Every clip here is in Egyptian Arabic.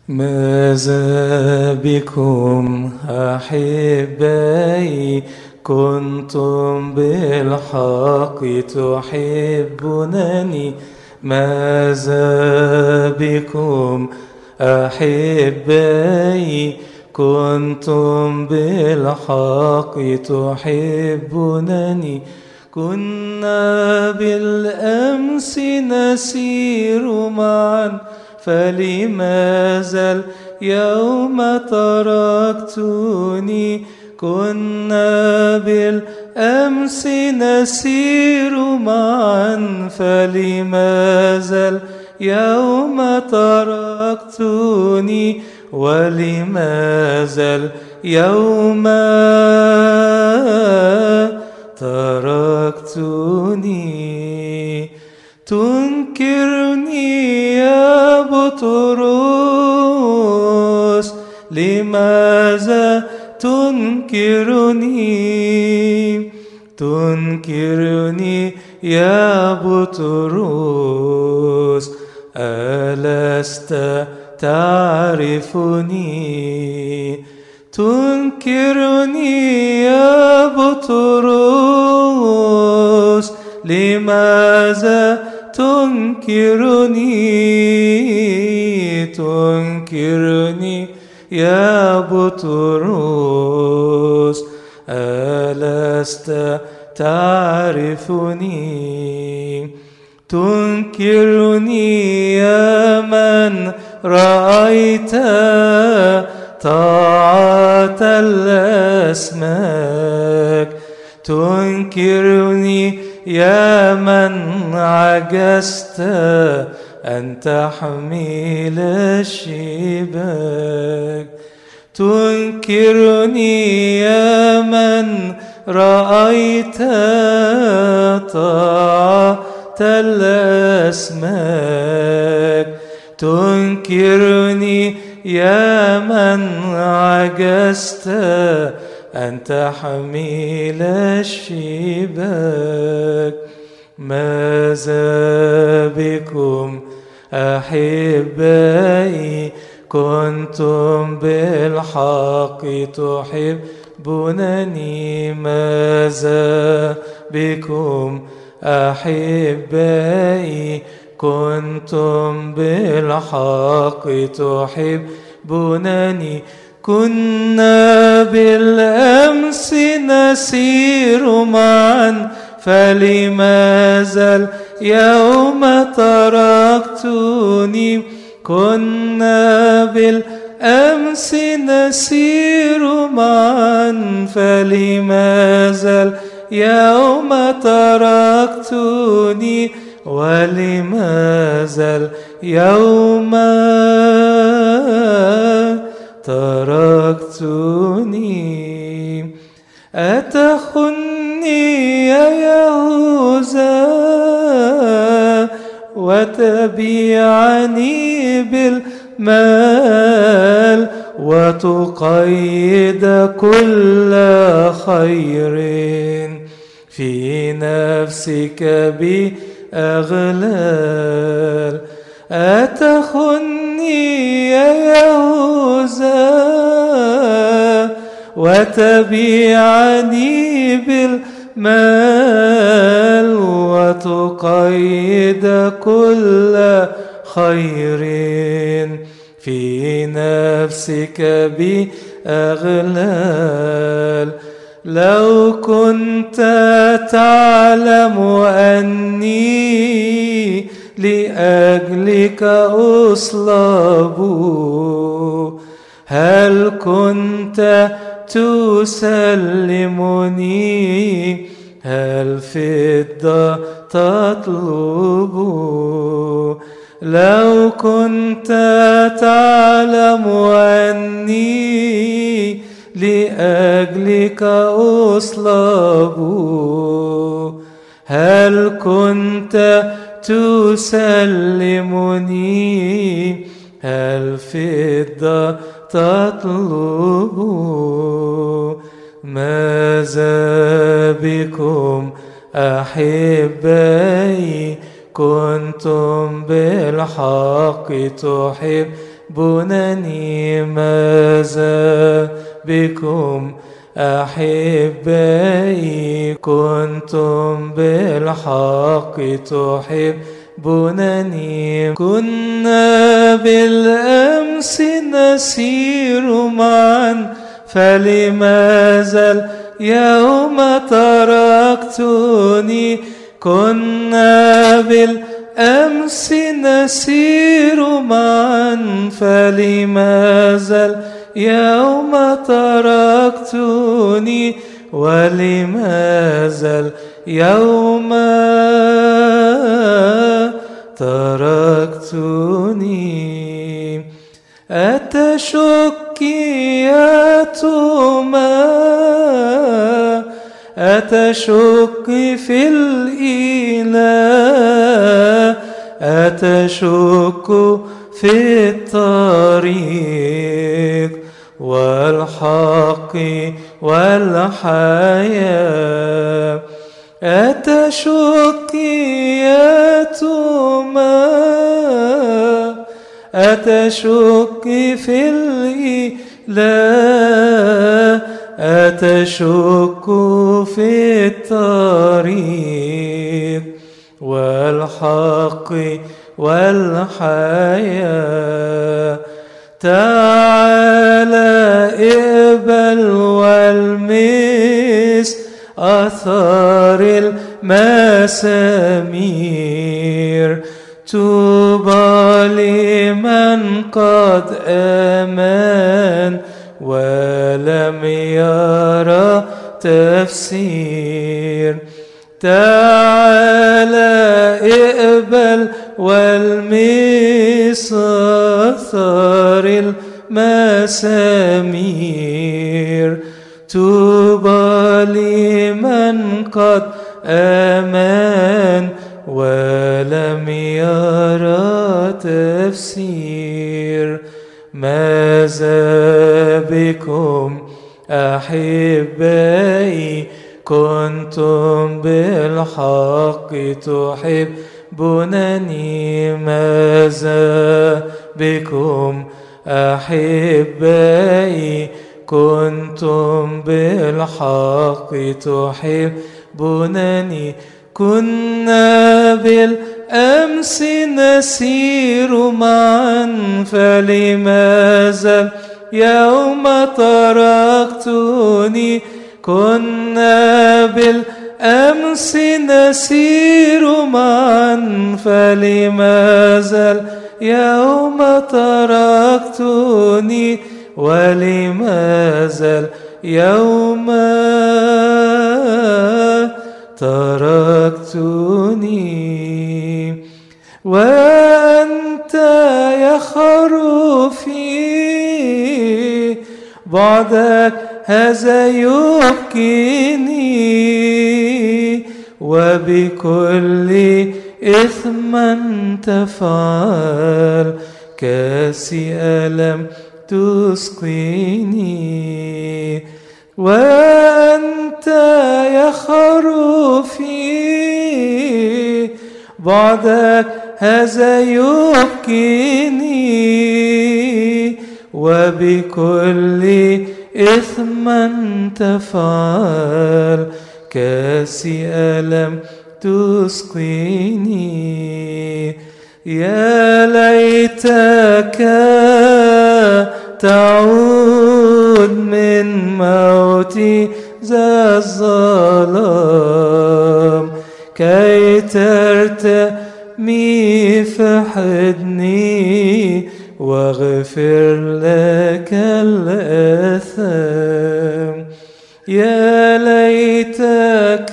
ماذا بكم أحبائي كنتم بالحق تحبونني ماذا بكم أحبائي كنتم بالحق تحبونني كنا بالأمس نسير معا فلماذا اليوم تركتني كنا بالأمس نسير معا فلماذا اليوم تركتني ولماذا اليوم تركتني تنكرني يا بطرس لماذا تنكرني تنكرني يا بطرس ألست تعرفني تنكرني يا بطرس لماذا تنكرني تنكرني يا بطرس ألست تعرفني تنكرني يا من رأيت طاعة الأسماك تنكرني يا من عجزت أن تحمل الشباك تنكرني يا من رأيت طاعة الأسماك تنكرني يا من عجزت أن تحمل الشباك ماذا بكم أحبائي كنتم بالحق تحبونني ماذا بكم أحبائي كنتم بالحق تحبونني كنا بالأمس نسير معا فلماذا اليوم تركتني كنا بالأمس نسير معا فلماذا اليوم تركتني ولماذا اليوم تركتني أتخني يا يهوذا وتبيعني بالمال وتقيد كل خير في نفسك بأغلال أتخني يا يهوذا وتبيعني بالمال وتقيد كل خير في نفسك بأغلال لو كنت تعلم أني لأجلك أصلب هل كنت تسلمني هل فضة تطلب لو كنت تعلم أني لأجلك أصلب هل كنت تسلمني هل فضة تطلب ماذا بكم أحبائي كنتم بالحق تحبونني ماذا بكم أحبائي كنتم بالحق تحبونني كنا بالأمس نسير معا فلماذا اليوم تركتني كنا بالأمس نسير معا فلماذا اليوم تركتني ولماذا اليوم تركتني أتشكيات ما أتشك في الإله أتشك في الطريق والحق والحياة أتشكيات ما أتشك في الإله أتشك في الطريق والحق والحياة تعالى اقبل والمس أثار المسامير توبى لمن قد آمن ولم يرى تفسير تعالى اقبل والمس أثار المسامير توبى لمن قد آمن ولم يرى تفسير ماذا بكم أحبائي كنتم بالحق تحبونني ماذا بكم أحبائي كنتم بالحق تحبونني كنا بالأمس نسير معا فلماذا يوم تركتني كنا بالأمس نسير معا فلماذا اليوم تركتني ولماذا اليوم تركتني وأنت يا خروفي بعدك هذا يبكيني وبكل إثما تفعل كاسي ألم تسقيني وأنت يا خروفي بعدك هذا يبكيني وبكل إثما تفعل كاسي ألم تسقيني يا ليتك تعود من موتي ذا الظلام كي ترتمي في حضني واغفر لك الآثام يا ليتك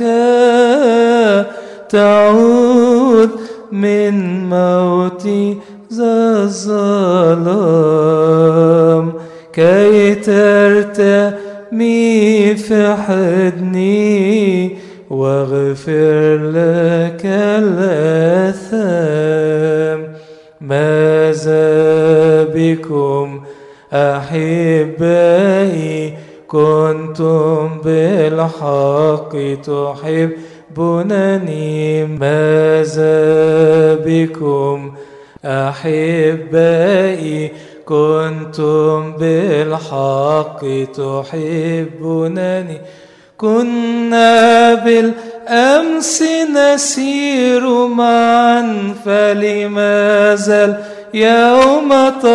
تعود من موتي ذا الظلام كي ترتمي في حضني واغفر لك الآثام ماذا بكم أحبائي كنتم بالحق تحبونني ماذا بكم أحبائي كنتم بالحق تحبونني كنا بالأمس نسير معا فلماذا اليوم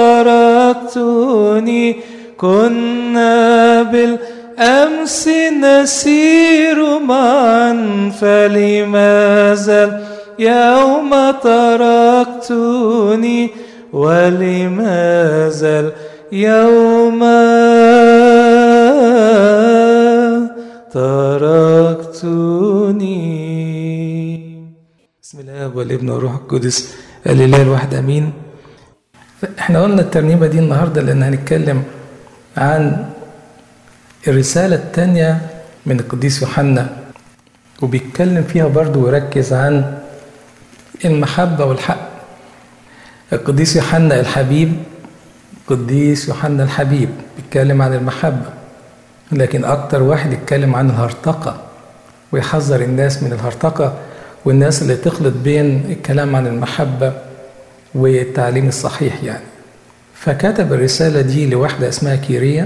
تركتني كنا بالأمس نسير معا فلماذا اليوم تركتني ولماذا اليوم تركتني بسم الله والابن والروح القدس الاله الواحد امين احنا قلنا الترنيمه دي النهارده لان هنتكلم عن الرساله الثانيه من القديس يوحنا وبيتكلم فيها برضه ويركز عن المحبه والحق القديس يوحنا الحبيب قديس يوحنا الحبيب بيتكلم عن المحبة لكن أكتر واحد يتكلم عن الهرطقة ويحذر الناس من الهرطقة والناس اللي تخلط بين الكلام عن المحبة والتعليم الصحيح يعني فكتب الرسالة دي لواحدة اسمها كيريا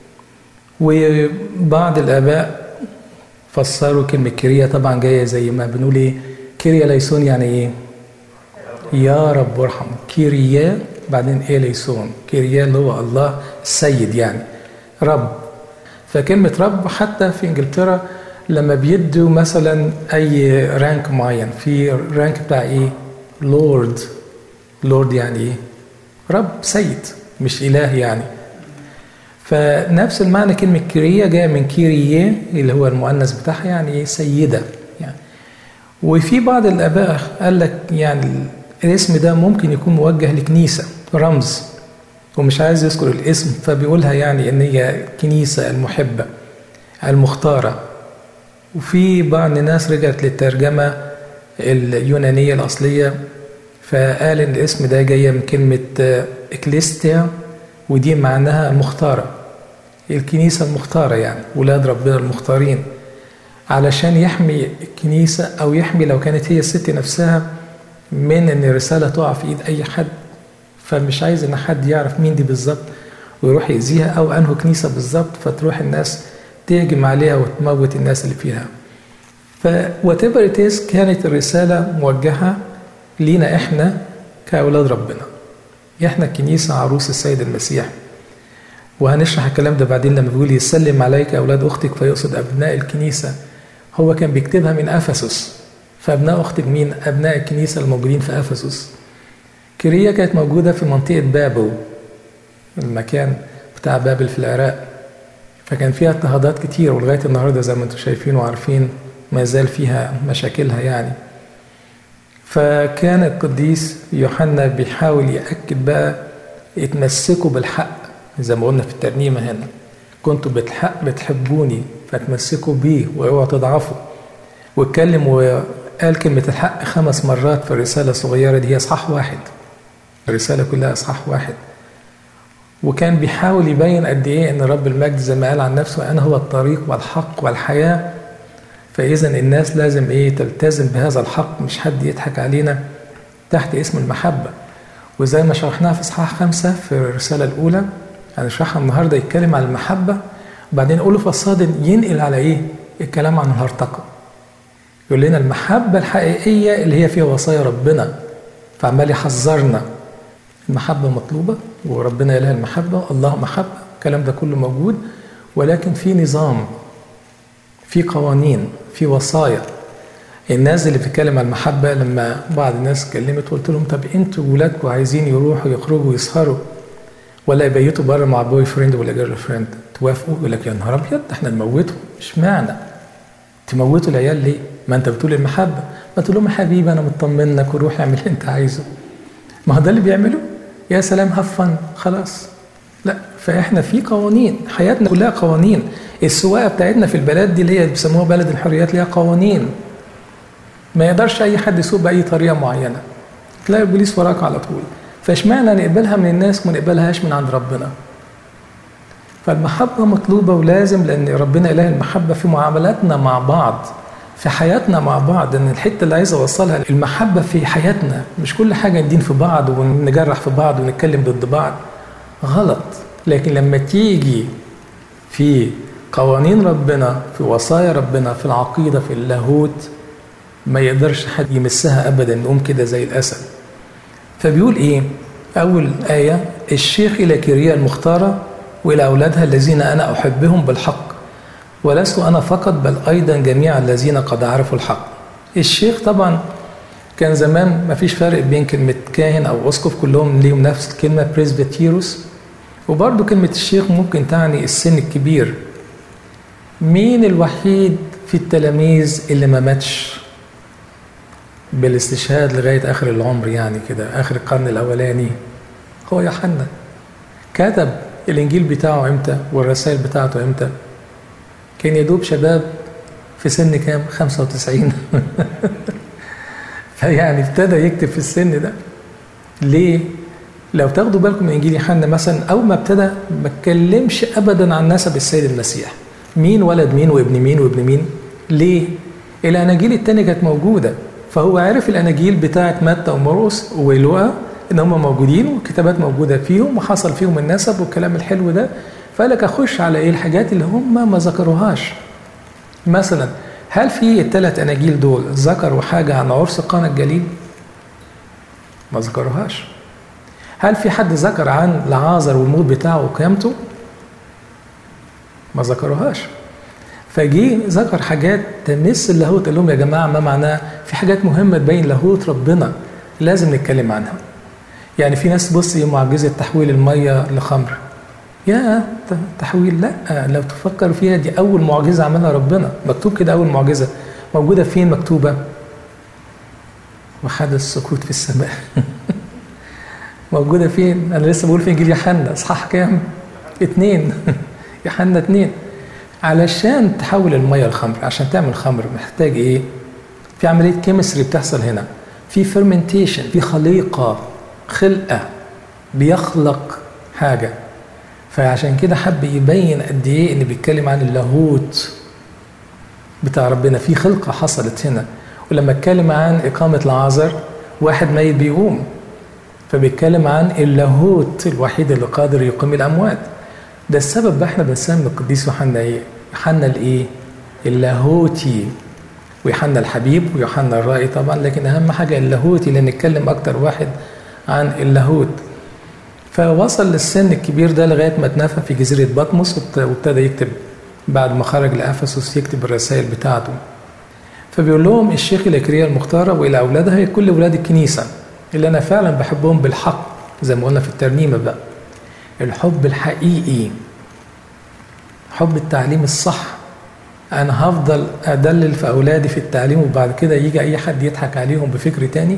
وبعض الآباء فسروا كلمة كيريا طبعا جاية زي ما بنقول إيه كيريا ليسون يعني إيه يا رب ارحم كيريا بعدين إليسون كيريا اللي هو الله السيد يعني رب فكلمة رب حتى في إنجلترا لما بيدوا مثلا أي رانك معين في رانك بتاع إيه لورد لورد يعني إيه رب سيد مش إله يعني فنفس المعنى كلمة كيريا جاية من كيريا اللي هو المؤنث بتاعها يعني إيه سيدة يعني وفي بعض الآباء قال لك يعني الاسم ده ممكن يكون موجه لكنيسة رمز ومش عايز يذكر الاسم فبيقولها يعني ان هي كنيسة المحبة المختارة وفي بعض الناس رجعت للترجمة اليونانية الأصلية فقال ان الاسم ده جاية من كلمة اكليستيا ودي معناها المختارة الكنيسة المختارة يعني ولاد ربنا المختارين علشان يحمي الكنيسة أو يحمي لو كانت هي الست نفسها من ان الرساله تقع في ايد اي حد فمش عايز ان حد يعرف مين دي بالظبط ويروح يأذيها او انه كنيسه بالظبط فتروح الناس تهجم عليها وتموت الناس اللي فيها فواتيفر كانت الرساله موجهه لينا احنا كاولاد ربنا احنا الكنيسه عروس السيد المسيح وهنشرح الكلام ده بعدين لما بيقول يسلم عليك اولاد اختك فيقصد ابناء الكنيسه هو كان بيكتبها من افسس فابناء اختك مين؟ ابناء الكنيسه الموجودين في افسس. كيريا كانت موجوده في منطقه بابل المكان بتاع بابل في العراق. فكان فيها اضطهادات كتير ولغايه النهارده زي ما انتم شايفين وعارفين ما زال فيها مشاكلها يعني. فكان القديس يوحنا بيحاول يأكد بقى اتمسكوا بالحق زي ما قلنا في الترنيمة هنا كنتوا بالحق بتحبوني فتمسكوا بيه واوعوا تضعفوا واتكلم وقال كلمة الحق خمس مرات في الرسالة الصغيرة دي هي إصحاح واحد الرسالة كلها إصحاح واحد وكان بيحاول يبين قد إيه إن رب المجد زي ما قال عن نفسه أنا هو الطريق والحق والحياة فإذا الناس لازم إيه تلتزم بهذا الحق مش حد يضحك علينا تحت اسم المحبة وزي ما شرحناها في إصحاح خمسة في الرسالة الأولى هنشرحها النهاردة يتكلم عن المحبة وبعدين يقول فصاد ينقل على إيه الكلام عن الهرطقة يقول لنا المحبة الحقيقية اللي هي فيها وصايا ربنا فعمال يحذرنا المحبة مطلوبة وربنا إله المحبة الله محبة الكلام ده كله موجود ولكن في نظام في قوانين في وصايا الناس اللي بتتكلم عن المحبة لما بعض الناس اتكلمت قلت لهم طب انتوا ولادكم عايزين يروحوا يخرجوا يسهروا ولا يبيتوا بره مع بوي فريند ولا جيرل فريند توافقوا يقول لك يا نهار ابيض احنا نموتهم اشمعنى تموتوا العيال ليه؟ ما انت بتقول المحبه ما تقول لهم يا حبيبي انا مطمن لك وروح اعمل اللي انت عايزه ما هو ده اللي بيعمله يا سلام هفن خلاص لا فاحنا في قوانين حياتنا كلها قوانين السواقه بتاعتنا في البلد دي اللي هي بيسموها بلد الحريات ليها قوانين ما يقدرش اي حد يسوق باي طريقه معينه تلاقي البوليس وراك على طول فاشمعنى نقبلها من الناس وما نقبلهاش من عند ربنا فالمحبة مطلوبة ولازم لأن ربنا إله المحبة في معاملاتنا مع بعض في حياتنا مع بعض ان الحته اللي عايز اوصلها المحبه في حياتنا مش كل حاجه ندين في بعض ونجرح في بعض ونتكلم ضد بعض غلط لكن لما تيجي في قوانين ربنا في وصايا ربنا في العقيدة في اللاهوت ما يقدرش حد يمسها أبدا نقوم كده زي الأسد فبيقول إيه أول آية الشيخ إلى كيريا المختارة وإلى أولادها الذين أنا أحبهم بالحق ولست أنا فقط بل أيضا جميع الذين قد عرفوا الحق الشيخ طبعا كان زمان ما فيش فرق بين كلمة كاهن أو أسقف كلهم ليهم نفس الكلمة بريسبيتيروس وبرضه كلمة الشيخ ممكن تعني السن الكبير مين الوحيد في التلاميذ اللي ما ماتش بالاستشهاد لغاية آخر العمر يعني كده آخر القرن الأولاني هو يوحنا كتب الإنجيل بتاعه إمتى والرسائل بتاعته إمتى كان يدوب شباب في سن كام 95 فيعني ابتدى يكتب في السن ده ليه لو تاخدوا بالكم من انجيل يوحنا مثلا اول ما ابتدى ما اتكلمش ابدا عن نسب السيد المسيح مين ولد مين وابن مين وابن مين ليه الاناجيل التانية كانت موجوده فهو عرف الاناجيل بتاعه متى ومرقس ولوقا ان هم موجودين والكتابات موجوده فيهم وحصل فيهم النسب والكلام الحلو ده فقال لك اخش على ايه الحاجات اللي هم ما ذكروهاش مثلا هل في الثلاث اناجيل دول ذكروا حاجه عن عرس قانا الجليل ما ذكروهاش هل في حد ذكر عن لعازر والموت بتاعه وقيامته ما ذكروهاش فجي ذكر حاجات تمس اللاهوت قال لهم يا جماعه ما معناه في حاجات مهمه تبين لاهوت ربنا لازم نتكلم عنها يعني في ناس تبص معجزه تحويل الميه لخمر يا تحويل لا لو تفكر فيها دي اول معجزه عملها ربنا مكتوب كده اول معجزه موجوده فين مكتوبه وحدث سكوت في السماء موجوده فين انا لسه بقول في انجيل يوحنا اصحاح كام اتنين يوحنا اتنين علشان تحول الميه لخمر عشان تعمل خمر محتاج ايه في عمليه كيمستري بتحصل هنا في فيرمنتيشن في خليقه خلقه بيخلق حاجه فعشان كده حب يبين قد ايه ان بيتكلم عن اللاهوت بتاع ربنا في خلقه حصلت هنا ولما اتكلم عن اقامه العازر واحد ميت بيقوم فبيتكلم عن اللاهوت الوحيد اللي قادر يقيم الاموات ده السبب بقى احنا بنسمي القديس يوحنا ايه؟ يوحنا الايه؟ اللاهوتي ويوحنا الحبيب ويوحنا الرائي طبعا لكن اهم حاجه اللاهوتي لان نتكلم اكتر واحد عن اللاهوت فوصل للسن الكبير ده لغايه ما اتنفى في جزيره بطمس وابتدى يكتب بعد ما خرج لافسس يكتب الرسائل بتاعته فبيقول لهم الشيخ الإكرية المختارة وإلى أولادها هي كل أولاد الكنيسة اللي أنا فعلا بحبهم بالحق زي ما قلنا في الترنيمة بقى الحب الحقيقي حب التعليم الصح أنا هفضل أدلل في أولادي في التعليم وبعد كده يجي أي حد يضحك عليهم بفكر تاني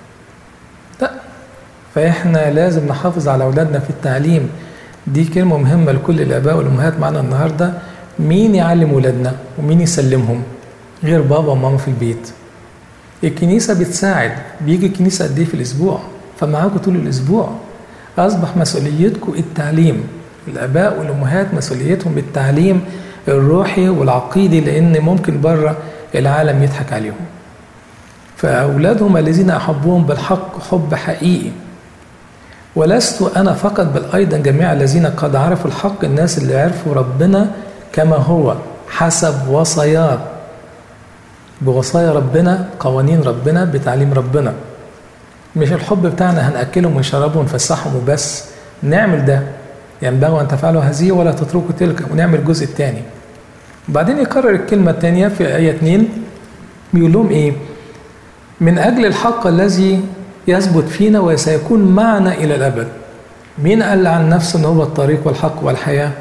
لا فإحنا لازم نحافظ على أولادنا في التعليم دي كلمة مهمة لكل الآباء والأمهات معنا النهاردة مين يعلم ولادنا ومين يسلمهم غير بابا وماما في البيت الكنيسة بتساعد بيجي الكنيسة قد إيه في الأسبوع فمعاكم طول الأسبوع أصبح مسؤوليتكم التعليم الآباء والأمهات مسؤوليتهم التعليم الروحي والعقيدي لأن ممكن بره العالم يضحك عليهم فأولادهم الذين أحبهم بالحق حب حقيقي ولست أنا فقط بل أيضا جميع الذين قد عرفوا الحق الناس اللي عرفوا ربنا كما هو حسب وصاياه بوصايا ربنا قوانين ربنا بتعليم ربنا مش الحب بتاعنا هنأكلهم ونشربهم ونفسحهم وبس نعمل ده ينبغي أن تفعلوا هذه ولا تتركوا تلك ونعمل الجزء الثاني وبعدين يكرر الكلمة الثانية في آية 2 بيقول لهم إيه من أجل الحق الذي يثبت فينا وسيكون معنا إلى الأبد مين قال عن نفسه أنه هو الطريق والحق والحياة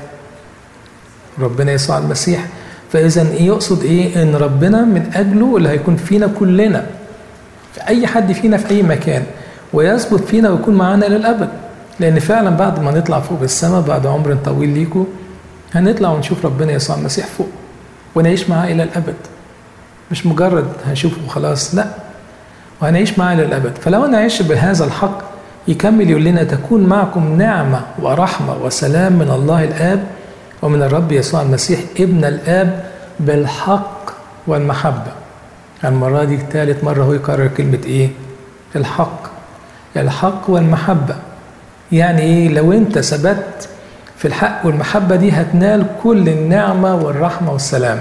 ربنا يسوع المسيح فإذا إيه يقصد إيه إن ربنا من أجله اللي هيكون فينا كلنا في أي حد فينا في أي مكان ويثبت فينا ويكون معانا للأبد لأن فعلا بعد ما نطلع فوق السماء بعد عمر طويل ليكم هنطلع ونشوف ربنا يسوع المسيح فوق ونعيش معاه إلى الأبد مش مجرد هنشوفه وخلاص لا وهنعيش معاه إلى الأبد فلو أنا عشت بهذا الحق يكمل يقول لنا تكون معكم نعمة ورحمة وسلام من الله الآب ومن الرب يسوع المسيح ابن الآب بالحق والمحبة المرة دي ثالث مرة هو يكرر كلمة إيه؟ الحق الحق والمحبة يعني ايه لو انت ثبت في الحق والمحبة دي هتنال كل النعمة والرحمة والسلام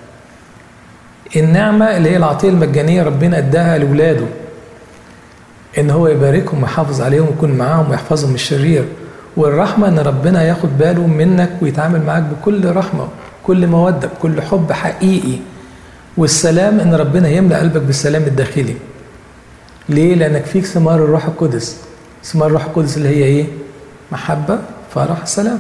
النعمة اللي هي العطية المجانية ربنا اداها لولاده ان هو يباركهم ويحافظ عليهم ويكون معاهم ويحفظهم من الشرير والرحمة ان ربنا ياخد باله منك ويتعامل معاك بكل رحمة كل مودة بكل حب حقيقي والسلام ان ربنا يملأ قلبك بالسلام الداخلي ليه لانك فيك ثمار الروح القدس ثمار الروح القدس اللي هي ايه محبة فرح سلام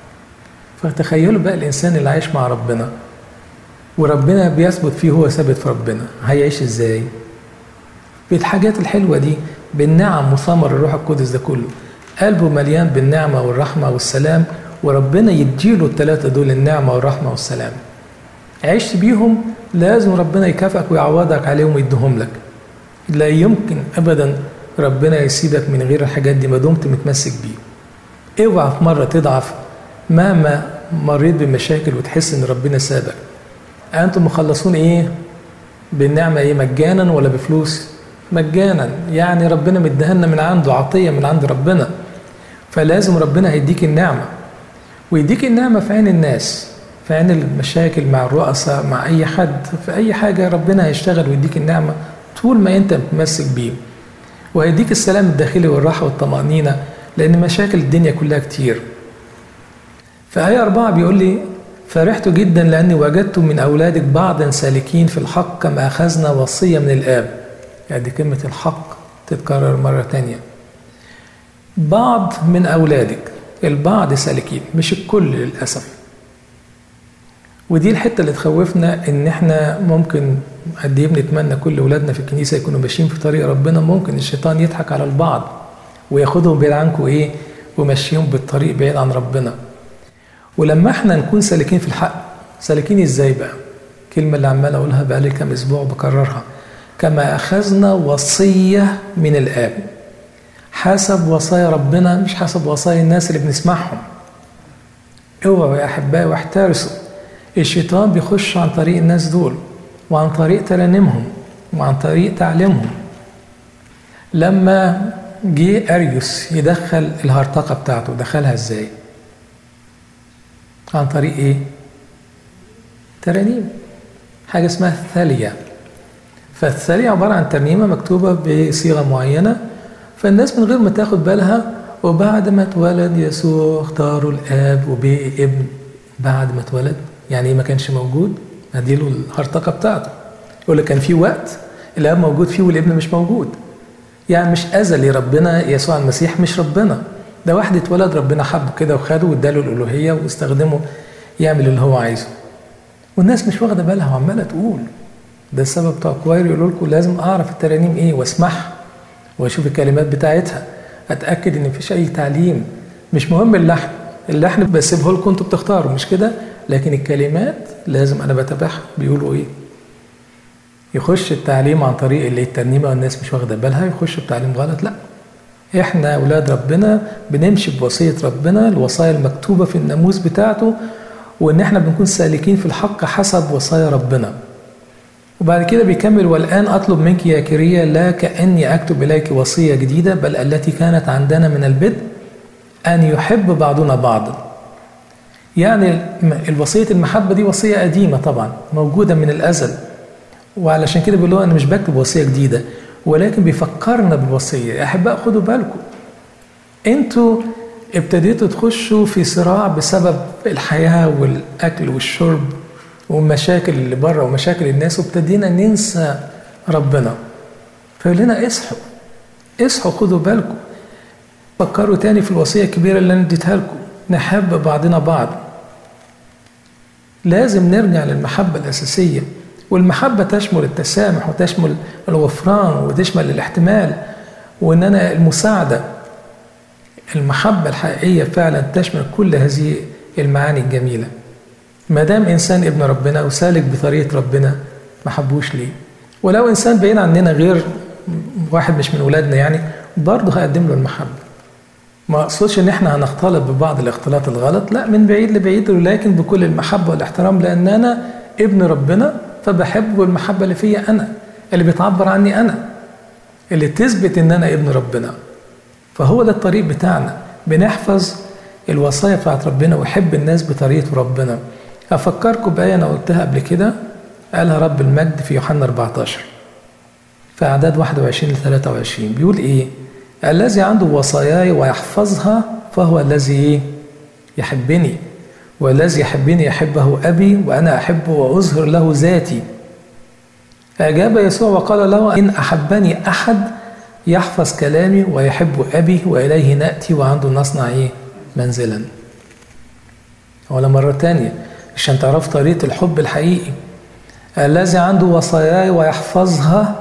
فتخيلوا بقى الانسان اللي عايش مع ربنا وربنا بيثبت فيه هو ثابت في ربنا هيعيش ازاي بالحاجات الحلوة دي بالنعم وثمر الروح القدس ده كله قلبه مليان بالنعمة والرحمة والسلام وربنا يديله الثلاثة دول النعمة والرحمة والسلام عشت بيهم لازم ربنا يكافئك ويعوضك عليهم ويديهم لك لا يمكن أبدا ربنا يسيبك من غير الحاجات دي ما دمت متمسك بيه اوعى في مرة تضعف مهما مريت بمشاكل وتحس ان ربنا سابك انتم مخلصون ايه بالنعمة ايه مجانا ولا بفلوس مجانا يعني ربنا مديهالنا من عنده عطية من عند ربنا فلازم ربنا هيديك النعمة ويديك النعمة في عين الناس في عين المشاكل مع الرؤساء مع أي حد في أي حاجة ربنا هيشتغل ويديك النعمة طول ما أنت متمسك بيه وهيديك السلام الداخلي والراحة والطمأنينة لأن مشاكل الدنيا كلها كتير في آية أربعة بيقول لي فرحت جدا لأني وجدت من أولادك بعضا سالكين في الحق كما أخذنا وصية من الآب يعني دي كلمة الحق تتكرر مرة تانية بعض من أولادك البعض سالكين مش الكل للأسف ودي الحتة اللي تخوفنا إن إحنا ممكن قد إيه بنتمنى كل أولادنا في الكنيسة يكونوا ماشيين في طريق ربنا ممكن الشيطان يضحك على البعض وياخدهم بعيد عنكم إيه ويمشيهم بالطريق بعيد عن ربنا ولما إحنا نكون سالكين في الحق سالكين إزاي بقى؟ الكلمة اللي عمال أقولها بقالي كام أسبوع بكررها كما أخذنا وصية من الآب حسب وصايا ربنا مش حسب وصايا الناس اللي بنسمعهم اوعوا يا أحبائي واحترسوا الشيطان بيخش عن طريق الناس دول وعن طريق ترانيمهم وعن طريق تعليمهم لما جه أريوس يدخل الهرطقة بتاعته دخلها ازاي عن طريق ايه ترانيم حاجة اسمها الثالية فالثالية عبارة عن ترنيمة مكتوبة بصيغة معينة فالناس من غير ما تاخد بالها وبعد ما اتولد يسوع اختاروا الآب وبقي ابن بعد ما اتولد يعني ما كانش موجود اديله الهرطقة بتاعته يقول لك كان في وقت الآب موجود فيه والابن مش موجود يعني مش أزلي ربنا يسوع المسيح مش ربنا ده واحد اتولد ربنا حبه كده وخده واداله الألوهية واستخدمه يعمل اللي هو عايزه والناس مش واخدة بالها وعمالة تقول ده السبب بتاع كواير يقولوا لكم لازم اعرف الترانيم ايه واسمعها واشوف الكلمات بتاعتها اتاكد ان مفيش اي تعليم مش مهم اللحن اللحن بسيبه لكم انتوا بتختاروا مش كده لكن الكلمات لازم انا بتابعها بيقولوا ايه يخش التعليم عن طريق اللي الترنيمه والناس مش واخده بالها يخش بتعليم غلط لا احنا اولاد ربنا بنمشي بوصيه ربنا الوصايا المكتوبه في الناموس بتاعته وان احنا بنكون سالكين في الحق حسب وصايا ربنا وبعد كده بيكمل والآن أطلب منك يا كرية لا كأني أكتب إليك وصية جديدة بل التي كانت عندنا من البدء أن يحب بعضنا بعضا يعني الوصية المحبة دي وصية قديمة طبعا موجودة من الأزل وعلشان كده بيقول أنا مش بكتب وصية جديدة ولكن بيفكرنا بالوصية يا أحباء خدوا بالكم أنتوا ابتديتوا تخشوا في صراع بسبب الحياة والأكل والشرب والمشاكل اللي بره ومشاكل الناس وابتدينا ننسى ربنا فيقول لنا اصحوا اصحوا خدوا بالكم فكروا تاني في الوصية الكبيرة اللي أنا اديتها لكم نحب بعضنا بعض لازم نرجع للمحبة الأساسية والمحبة تشمل التسامح وتشمل الغفران وتشمل الاحتمال وإن أنا المساعدة المحبة الحقيقية فعلا تشمل كل هذه المعاني الجميلة ما دام انسان ابن ربنا وسالك بطريقه ربنا ما حبوش ليه ولو انسان بعيد عننا غير واحد مش من ولادنا يعني برضه هقدم له المحبه ما اقصدش ان احنا هنختلط ببعض الاختلاط الغلط لا من بعيد لبعيد ولكن بكل المحبه والاحترام لان انا ابن ربنا فبحبه المحبه اللي فيا انا اللي بتعبر عني انا اللي تثبت ان انا ابن ربنا فهو ده الطريق بتاعنا بنحفظ الوصايا بتاعت ربنا ويحب الناس بطريقة ربنا أفكركم بآية أنا قلتها قبل كده قالها رب المجد في يوحنا 14 في أعداد 21 ل 23 بيقول إيه؟ الذي عنده وصاياي ويحفظها فهو الذي يحبني والذي يحبني يحبه أبي وأنا أحبه وأظهر له ذاتي أجاب يسوع وقال له إن أحبني أحد يحفظ كلامي ويحب أبي وإليه نأتي وعنده نصنع إيه؟ منزلا ولا مرة تانية عشان تعرف طريقة الحب الحقيقي الذي عنده وصاياي ويحفظها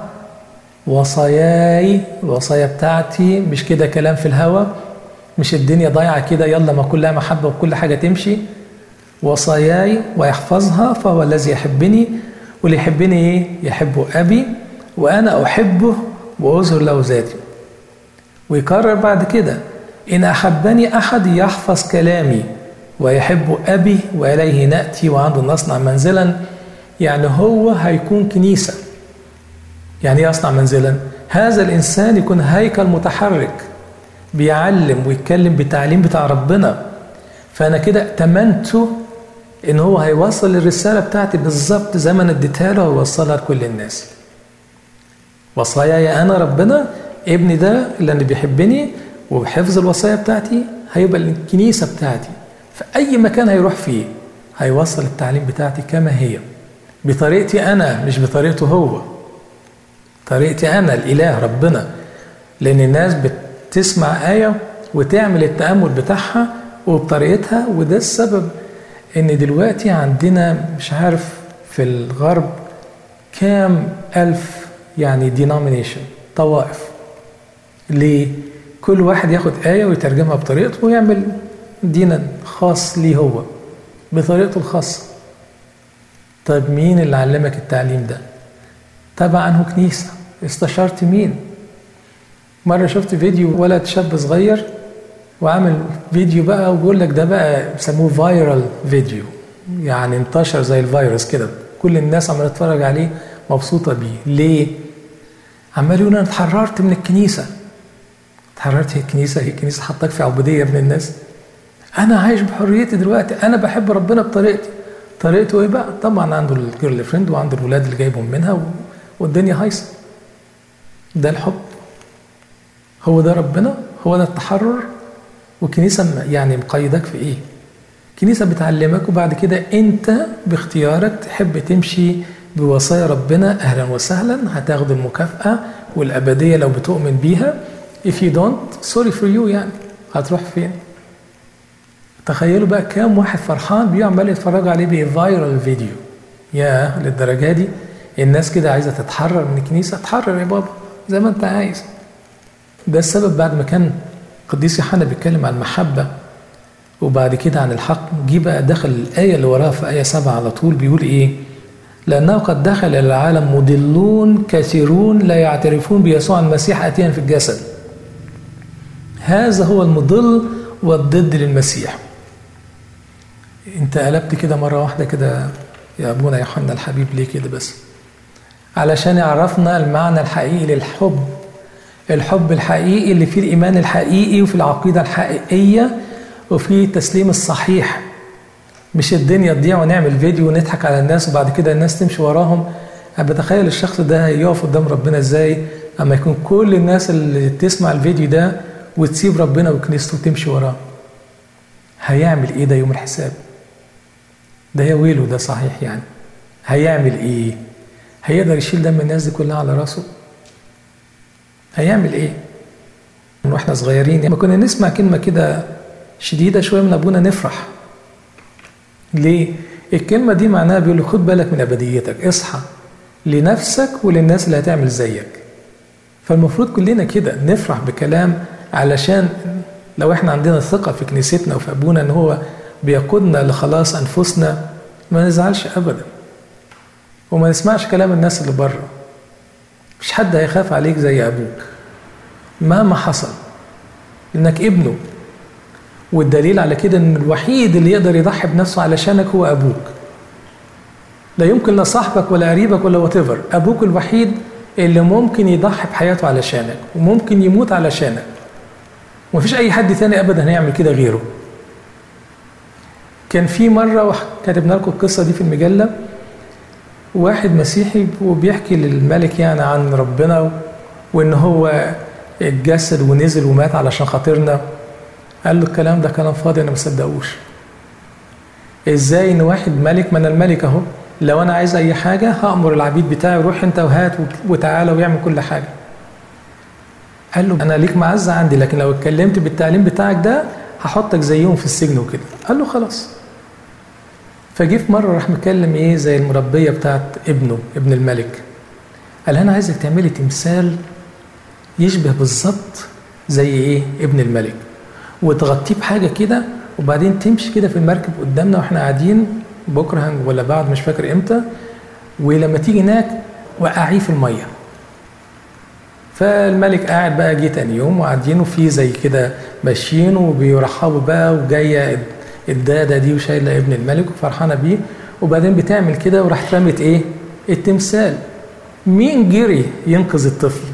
وصاياي الوصايا بتاعتي مش كده كلام في الهوا مش الدنيا ضايعة كده يلا ما كلها محبة وكل حاجة تمشي وصاياي ويحفظها فهو الذي يحبني واللي يحبني ايه يحب أبي وأنا أحبه وأظهر له ذاتي ويكرر بعد كده إن أحبني أحد يحفظ كلامي ويحب أبي وإليه نأتي وعنده نصنع منزلا يعني هو هيكون كنيسة يعني ايه يصنع منزلا هذا الإنسان يكون هيكل متحرك بيعلم ويتكلم بالتعليم بتاع ربنا فأنا كده ائتمنته إن هو هيوصل الرسالة بتاعتي بالظبط زي ما أنا اديتها له ويوصلها لكل الناس وصاياي أنا ربنا ابني ده اللي أنا بيحبني وبحفظ الوصايا بتاعتي هيبقى الكنيسة بتاعتي في أي مكان هيروح فيه هيوصل التعليم بتاعتي كما هي بطريقتي أنا مش بطريقته هو طريقتي أنا الإله ربنا لأن الناس بتسمع آية وتعمل التأمل بتاعها وبطريقتها وده السبب إن دلوقتي عندنا مش عارف في الغرب كام ألف يعني دينومينيشن طوائف ليه؟ كل واحد ياخد آية ويترجمها بطريقته ويعمل دينا خاص ليه هو بطريقته الخاصة طيب مين اللي علمك التعليم ده؟ تبع عنه كنيسة استشرت مين؟ مرة شفت فيديو ولد شاب صغير وعامل فيديو بقى وبيقول لك ده بقى بيسموه فايرال فيديو يعني انتشر زي الفيروس كده كل الناس عماله تتفرج عليه مبسوطة بيه ليه؟ عمال يقول انا اتحررت من الكنيسة اتحررت هي الكنيسة هي الكنيسة حطاك في عبودية ابن الناس انا عايش بحريتي دلوقتي انا بحب ربنا بطريقتي طريقته ايه بقى طبعا عنده الجيرل فريند وعنده الولاد اللي جايبهم منها والدنيا هايصه ده الحب هو ده ربنا هو ده التحرر والكنيسه يعني مقيدك في ايه كنيسه بتعلمك وبعد كده انت باختيارك تحب تمشي بوصايا ربنا اهلا وسهلا هتاخد المكافاه والابديه لو بتؤمن بيها if you don't sorry for you يعني هتروح فين تخيلوا بقى كام واحد فرحان بيه عمال يتفرجوا عليه بفايرال فيديو يا للدرجه دي الناس كده عايزه تتحرر من الكنيسه اتحرر يا بابا زي ما انت عايز ده السبب بعد ما كان قديس يوحنا بيتكلم عن المحبه وبعد كده عن الحق جه بقى دخل الايه اللي وراها في ايه سبعه على طول بيقول ايه؟ لانه قد دخل الى العالم مضلون كثيرون لا يعترفون بيسوع المسيح اتيا في الجسد. هذا هو المضل والضد للمسيح. انت قلبت كده مره واحده كده يا ابونا يوحنا الحبيب ليه كده بس؟ علشان يعرفنا المعنى الحقيقي للحب الحب الحقيقي اللي فيه الإيمان الحقيقي وفي العقيدة الحقيقية وفي التسليم الصحيح مش الدنيا تضيع ونعمل فيديو ونضحك على الناس وبعد كده الناس تمشي وراهم أنا بتخيل الشخص ده يقف قدام ربنا ازاي اما يكون كل الناس اللي تسمع الفيديو ده وتسيب ربنا وكنيسته وتمشي وراه هيعمل ايه ده يوم الحساب ده يا ويله ده صحيح يعني هيعمل ايه هيقدر يشيل دم الناس دي كلها على راسه هيعمل ايه من واحنا صغيرين لما كنا نسمع كلمة كده شديدة شوية من أبونا نفرح ليه؟ الكلمة دي معناها بيقول خد بالك من أبديتك اصحى لنفسك وللناس اللي هتعمل زيك فالمفروض كلنا كده نفرح بكلام علشان لو احنا عندنا ثقة في كنيستنا وفي أبونا إن هو بيقودنا لخلاص أنفسنا ما نزعلش أبدا وما نسمعش كلام الناس اللي بره مش حد هيخاف عليك زي أبوك مهما حصل إنك ابنه والدليل على كده إن الوحيد اللي يقدر يضحي بنفسه علشانك هو أبوك لا يمكن لا صاحبك ولا قريبك ولا وات أبوك الوحيد اللي ممكن يضحي بحياته علشانك وممكن يموت علشانك ومفيش اي حد تاني ابدا هيعمل كده غيره كان في مره كتبنا لكم القصه دي في المجله واحد مسيحي وبيحكي للملك يعني عن ربنا وان هو اتجسد ونزل ومات علشان خاطرنا قال له الكلام ده كلام فاضي انا ما صدقوش ازاي ان واحد ملك ما انا الملك اهو لو انا عايز اي حاجه هامر العبيد بتاعي روح انت وهات وتعالى ويعمل كل حاجه قال له انا ليك معزه عندي لكن لو اتكلمت بالتعليم بتاعك ده هحطك زيهم في السجن وكده قال له خلاص فجه في مره راح مكلم ايه زي المربيه بتاعت ابنه ابن الملك قال انا عايزك تعملي تمثال يشبه بالظبط زي ايه ابن الملك وتغطيه بحاجه كده وبعدين تمشي كده في المركب قدامنا واحنا قاعدين بكره ولا بعد مش فاكر امتى ولما تيجي هناك وقعيه في الميه فالملك قاعد بقى جه تاني يوم وقاعدين وفي زي كده ماشيين وبيرحبوا بقى وجايه الداده دي وشايله ابن الملك وفرحانه بيه وبعدين بتعمل كده وراح رمت ايه؟ التمثال مين جري ينقذ الطفل؟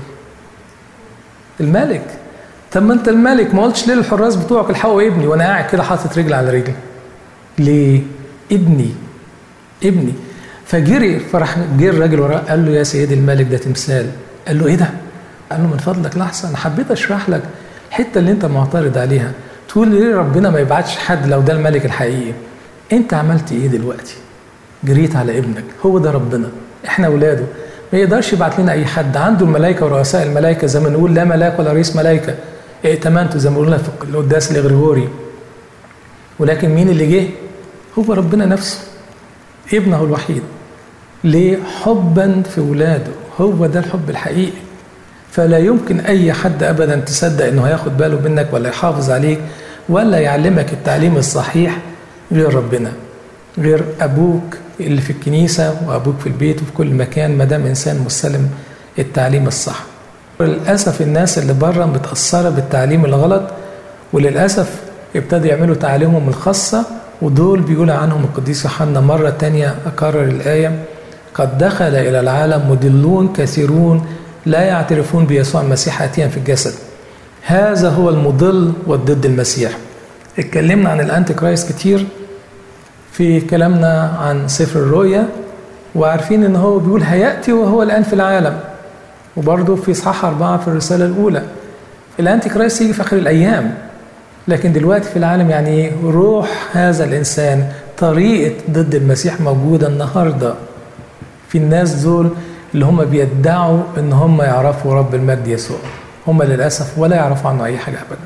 الملك طب ما انت الملك ما قلتش ليه للحراس بتوعك الحقوا ابني وانا قاعد كده حاطط رجل على رجل ليه؟ ابني ابني فجري فراح جه الراجل وراه قال له يا سيدي الملك ده تمثال قال له ايه ده؟ قال له من فضلك لحظه انا حبيت اشرح لك الحته اللي انت معترض عليها تقول ليه ربنا ما يبعتش حد لو ده الملك الحقيقي انت عملت ايه دلوقتي جريت على ابنك هو ده ربنا احنا اولاده ما يقدرش يبعت لنا اي حد عنده الملائكه ورؤساء الملائكه زي ما نقول لا ملاك ولا رئيس ملائكه ائتمنتوا زي ما قلنا في القداس الاغريغوري ولكن مين اللي جه هو ربنا نفسه ابنه الوحيد ليه حبا في ولاده هو ده الحب الحقيقي فلا يمكن اي حد ابدا تصدق انه هياخد باله منك ولا يحافظ عليك ولا يعلمك التعليم الصحيح غير ربنا غير ابوك اللي في الكنيسه وابوك في البيت وفي كل مكان ما دام انسان مستلم التعليم الصح للاسف الناس اللي بره متاثره بالتعليم الغلط وللاسف ابتدوا يعملوا تعليمهم الخاصه ودول بيقول عنهم القديس يوحنا مره تانية اكرر الايه قد دخل الى العالم مضلون كثيرون لا يعترفون بيسوع المسيح اتيا في الجسد هذا هو المضل والضد المسيح اتكلمنا عن الانتي كرايست كتير في كلامنا عن سفر الرؤيا وعارفين ان هو بيقول هياتي وهو الان في العالم وبرضه في اصحاح اربعه في الرساله الاولى الانتي كرايست يجي في اخر الايام لكن دلوقتي في العالم يعني ايه روح هذا الانسان طريقه ضد المسيح موجوده النهارده في الناس دول اللي هم بيدعوا ان هم يعرفوا رب المجد يسوع هم للاسف ولا يعرفوا عنه اي حاجه ابدا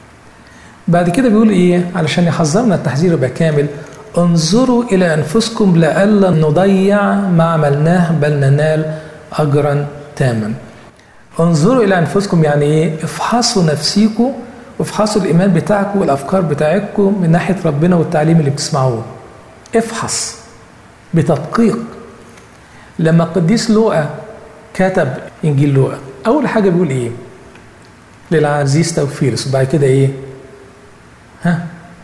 بعد كده بيقول ايه علشان يحذرنا التحذير يبقى كامل انظروا الى انفسكم لئلا نضيع ما عملناه بل ننال اجرا تاما انظروا الى انفسكم يعني ايه افحصوا نفسيكم وافحصوا الايمان بتاعكم والافكار بتاعتكم من ناحيه ربنا والتعليم اللي بتسمعوه افحص بتدقيق لما القديس لوقا كتب انجيل لوقا اول حاجه بيقول ايه للعزيز توفيلس وبعد كده ايه ها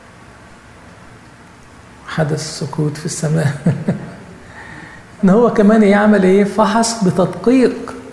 حدث سكوت في السماء ان هو كمان يعمل ايه فحص بتدقيق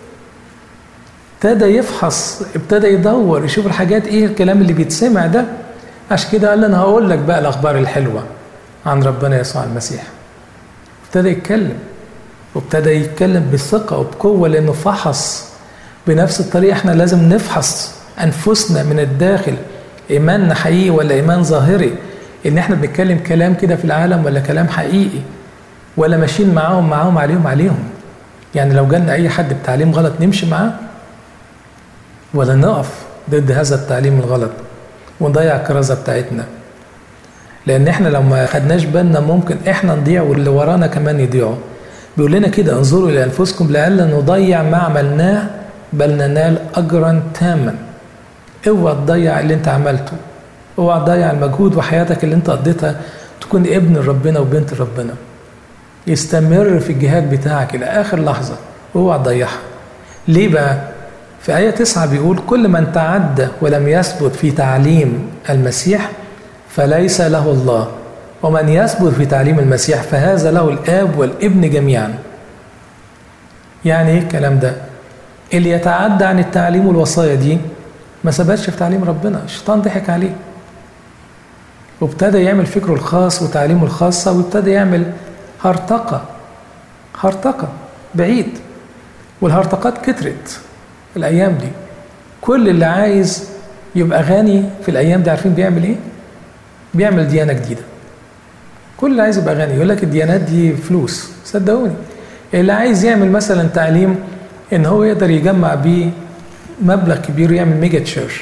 ابتدى يفحص ابتدى يدور يشوف الحاجات ايه الكلام اللي بيتسمع ده عشان كده قال انا هقول لك بقى الاخبار الحلوه عن ربنا يسوع المسيح ابتدى يتكلم وابتدى يتكلم بثقه وبقوه لانه فحص بنفس الطريقه احنا لازم نفحص انفسنا من الداخل ايماننا حقيقي ولا ايمان ظاهري ان احنا بنتكلم كلام كده في العالم ولا كلام حقيقي ولا ماشيين معاهم معاهم عليهم عليهم يعني لو جالنا اي حد بتعليم غلط نمشي معاه ولا نقف ضد هذا التعليم الغلط ونضيع الكرازه بتاعتنا لان احنا لو ما خدناش بالنا ممكن احنا نضيع واللي ورانا كمان يضيعوا بيقول لنا كده انظروا الى انفسكم لئلا نضيع ما عملناه بل ننال اجرا تاما اوعى تضيع اللي انت عملته اوعى تضيع المجهود وحياتك اللي انت قضيتها تكون ابن ربنا وبنت ربنا يستمر في الجهاد بتاعك الى اخر لحظه اوعى تضيعها ليه بقى في آية تسعة بيقول كل من تعدى ولم يثبت في تعليم المسيح فليس له الله ومن يثبت في تعليم المسيح فهذا له الآب والابن جميعا يعني ايه الكلام ده اللي يتعدى عن التعليم والوصايا دي ما ثبتش في تعليم ربنا الشيطان ضحك عليه وابتدى يعمل فكره الخاص وتعليمه الخاصة وابتدى يعمل هرطقة هرطقة بعيد والهرطقات كترت الأيام دي كل اللي عايز يبقى غني في الأيام دي عارفين بيعمل إيه؟ بيعمل ديانة جديدة كل اللي عايز يبقى غني يقول لك الديانات دي فلوس صدقوني اللي عايز يعمل مثلا تعليم ان هو يقدر يجمع بيه مبلغ كبير يعمل ميجا تشيرش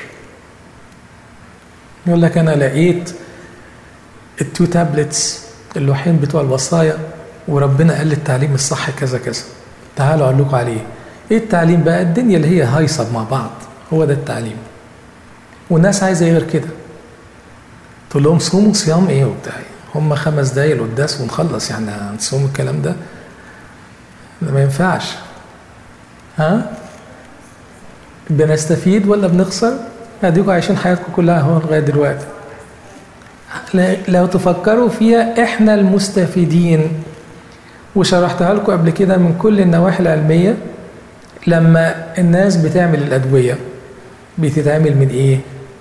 يقول لك انا لقيت التو تابلتس اللوحين بتوع الوصايا وربنا قال لي التعليم الصح كذا كذا تعالوا اقول لكم عليه ايه التعليم بقى الدنيا اللي هي هايصه مع بعض هو ده التعليم والناس عايزه غير كده تقول لهم صوموا صيام ايه وبتاع هم خمس دقايق القداس ونخلص يعني هنصوم الكلام ده ده ما ينفعش ها بنستفيد ولا بنخسر اديكم عايشين حياتكم كلها اهو لغايه دلوقتي لو تفكروا فيها احنا المستفيدين وشرحتها لكم قبل كده من كل النواحي العلميه لما الناس بتعمل الادويه بتتعمل من ايه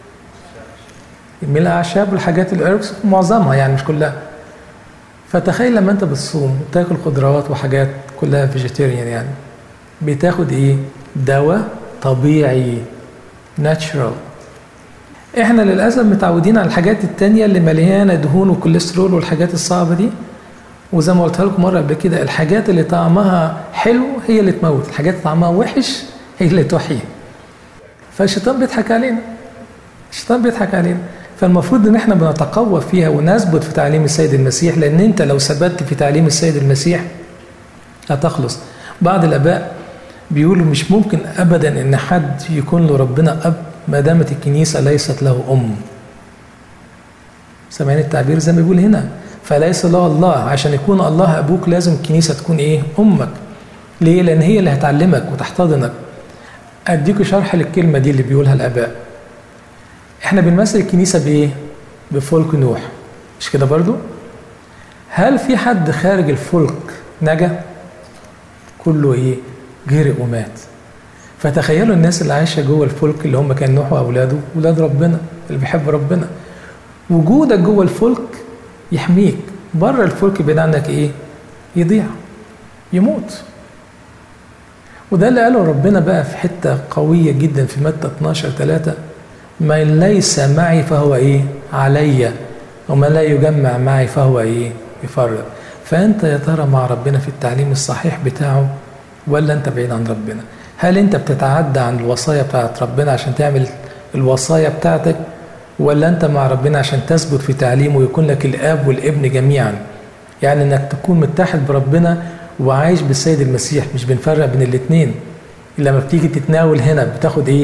من الاعشاب والحاجات الاربس معظمها يعني مش كلها فتخيل لما انت بتصوم وتاكل خضروات وحاجات كلها فيجيتيريان يعني بتاخد ايه دواء طبيعي ناتشرال احنا للاسف متعودين على الحاجات التانية اللي مليانه دهون وكوليسترول والحاجات الصعبه دي وزي ما قلت لكم مره قبل كده الحاجات اللي طعمها حلو هي اللي تموت الحاجات اللي طعمها وحش هي اللي تحيي فالشيطان بيضحك علينا الشيطان بيضحك علينا فالمفروض ان احنا بنتقوى فيها ونثبت في تعليم السيد المسيح لان انت لو ثبتت في تعليم السيد المسيح هتخلص بعض الاباء بيقولوا مش ممكن ابدا ان حد يكون له ربنا اب ما دامت الكنيسه ليست له ام سامعين التعبير زي ما بيقول هنا فليس له الله عشان يكون الله ابوك لازم الكنيسه تكون ايه امك ليه لان هي اللي هتعلمك وتحتضنك اديكوا شرح للكلمه دي اللي بيقولها الاباء احنا بنمثل الكنيسه بايه بفلك نوح مش كده برضو هل في حد خارج الفلك نجا كله ايه غرق ومات فتخيلوا الناس اللي عايشه جوه الفلك اللي هم كان نوح واولاده ولاد ربنا اللي بيحب ربنا وجودك جوه الفلك يحميك بره الفلك بعيد عنك ايه يضيع يموت وده اللي قاله ربنا بقى في حته قويه جدا في متى 12 3 من ليس معي فهو ايه علي ومن لا يجمع معي فهو ايه يفرق فانت يا ترى مع ربنا في التعليم الصحيح بتاعه ولا انت بعيد عن ربنا هل انت بتتعدى عن الوصايا بتاعت ربنا عشان تعمل الوصايا بتاعتك ولا انت مع ربنا عشان تثبت في تعليمه ويكون لك الاب والابن جميعا يعني انك تكون متحد بربنا وعايش بالسيد المسيح مش بنفرق بين الاثنين لما بتيجي تتناول هنا بتاخد ايه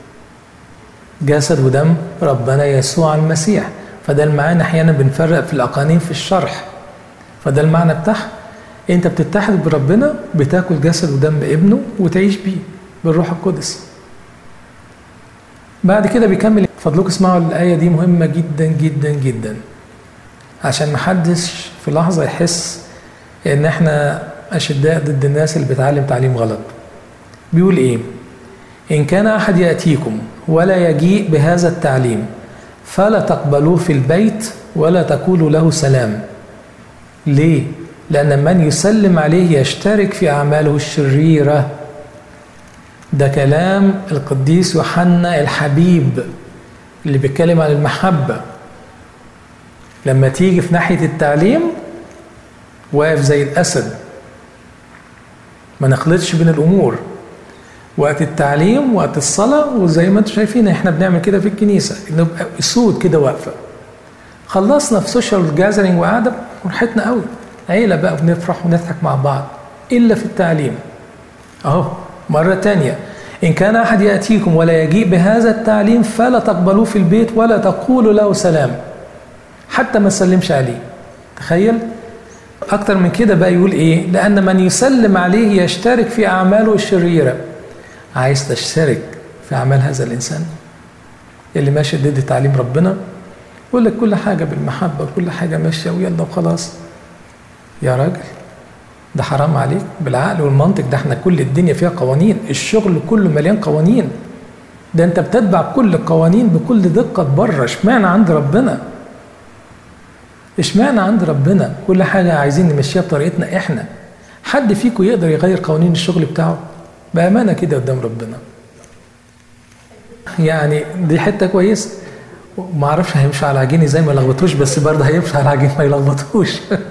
جسد ودم ربنا يسوع المسيح فده المعنى احيانا بنفرق في الاقانيم في الشرح فده المعنى بتاعها انت بتتحد بربنا بتاكل جسد ودم ابنه وتعيش بيه بالروح القدس بعد كده بيكمل فضلكم اسمعوا الايه دي مهمه جدا جدا جدا عشان محدش في لحظه يحس ان احنا اشداء ضد الناس اللي بتعلم تعليم غلط بيقول ايه ان كان احد ياتيكم ولا يجيء بهذا التعليم فلا تقبلوه في البيت ولا تقولوا له سلام ليه لأن من يسلم عليه يشترك في أعماله الشريرة ده كلام القديس يوحنا الحبيب اللي بيتكلم عن المحبة لما تيجي في ناحية التعليم واقف زي الأسد ما نخلطش بين الأمور وقت التعليم وقت الصلاة وزي ما انتم شايفين احنا بنعمل كده في الكنيسة نبقى سود كده واقفة خلصنا في سوشيال جاذرينج وقعدة فرحتنا قوي عيلة بقى بنفرح ونضحك مع بعض إلا في التعليم أهو مرة تانية إن كان أحد يأتيكم ولا يجيء بهذا التعليم فلا تقبلوه في البيت ولا تقولوا له سلام حتى ما تسلمش عليه تخيل أكتر من كده بقى يقول إيه لأن من يسلم عليه يشترك في أعماله الشريرة عايز تشترك في أعمال هذا الإنسان اللي ماشي ضد تعليم ربنا يقول لك كل حاجة بالمحبة وكل حاجة ماشية ويلا وخلاص يا راجل ده حرام عليك بالعقل والمنطق ده احنا كل الدنيا فيها قوانين الشغل كله مليان قوانين ده انت بتتبع كل القوانين بكل دقه بره اشمعنى عند ربنا اشمعنى عند ربنا كل حاجه عايزين نمشيها بطريقتنا احنا حد فيكم يقدر يغير قوانين الشغل بتاعه بامانه كده قدام ربنا يعني دي حته كويسه ما اعرفش هيمشي على عجيني ازاي ما يلخبطوش بس برضه هيمشي على عجين ما يلخبطوش